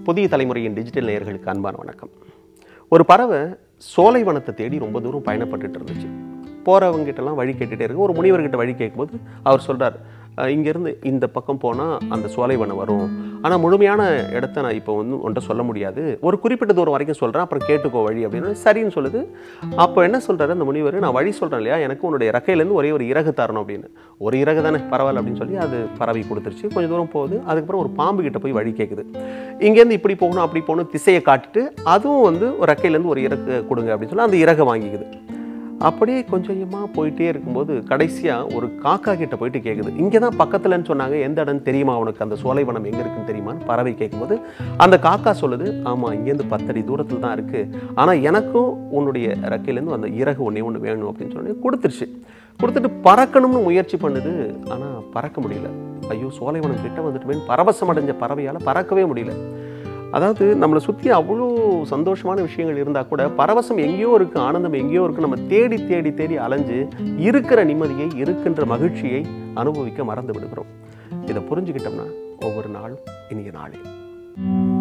புதிய தலைமுறையின் டிஜிட்டல் நேயர்களுக்கு அன்பான வணக்கம் ஒரு பறவை சோலைவனத்தை தேடி ரொம்ப தூரம் பயணப்பட்டுட்டு இருந்துச்சு போகிறவங்ககிட்டலாம் வழி கேட்டுகிட்டே இருக்கு ஒரு முனிவர்கிட்ட வழி கேட்கும்போது அவர் சொல்கிறார் இங்கேருந்து இந்த பக்கம் போனால் அந்த சோலைவனம் வரும் ஆனால் முழுமையான இடத்த நான் இப்போ வந்து ஒன்றை சொல்ல முடியாது ஒரு குறிப்பிட்ட தூரம் வரைக்கும் சொல்கிறேன் அப்புறம் கேட்டுக்கோ வழி அப்படின்னு சரின்னு சொல்லுது அப்போ என்ன சொல்கிறாரு அந்த முனிவர் நான் வழி சொல்கிறேன் இல்லையா எனக்கு உன்னுடைய இறக்கையிலேருந்து ஒரே ஒரு இறகு தரணும் அப்படின்னு ஒரு இறகு தானே பரவாயில்ல அப்படின்னு சொல்லி அது பறவை கொடுத்துருச்சு கொஞ்சம் தூரம் போகுது அதுக்கப்புறம் ஒரு பாம்பு கிட்ட போய் வழி கேட்குது இங்கேருந்து இப்படி போகணும் அப்படி போகணும் திசையை காட்டிட்டு அதுவும் வந்து ஒரு ரெக்கையிலேருந்து ஒரு இறகு கொடுங்க அப்படின்னு சொல்லி அந்த இறகை வாங்கிக்குது அப்படியே கொஞ்சம் கொஞ்சமாக போயிட்டே இருக்கும்போது கடைசியாக ஒரு காக்கா கிட்ட போயிட்டு கேட்குது இங்கே தான் பக்கத்துலன்னு சொன்னாங்க எந்த இடம்னு தெரியுமா உனக்கு அந்த சோலைவனம் எங்கே இருக்குன்னு தெரியுமான்னு பறவை கேட்கும்போது அந்த காக்கா சொல்லுது ஆமாம் இங்கேருந்து பத்தடி தூரத்தில் தான் இருக்குது ஆனால் எனக்கும் உன்னுடைய ரெக்கையிலேருந்து அந்த இறகு ஒன்றே ஒன்று வேணும் அப்படின்னு சொல்லி கொடுத்துருச்சு கொடுத்துட்டு பறக்கணும்னு முயற்சி பண்ணுது ஆனால் பறக்க முடியல ஐயோ சோலைவனம் கிட்ட வந்துட்டுமேன்னு பரவசம் அடைஞ்ச பறவையால் பறக்கவே முடியல அதாவது நம்மளை சுற்றி அவ்வளோ சந்தோஷமான விஷயங்கள் இருந்தால் கூட பரவசம் எங்கேயோ இருக்குது ஆனந்தம் எங்கேயோ இருக்குது நம்ம தேடி தேடி தேடி அலைஞ்சு இருக்கிற நிம்மதியை இருக்கின்ற மகிழ்ச்சியை அனுபவிக்க மறந்து விடுகிறோம் இதை புரிஞ்சுக்கிட்டோம்னா ஒவ்வொரு நாளும் இனிய நாளே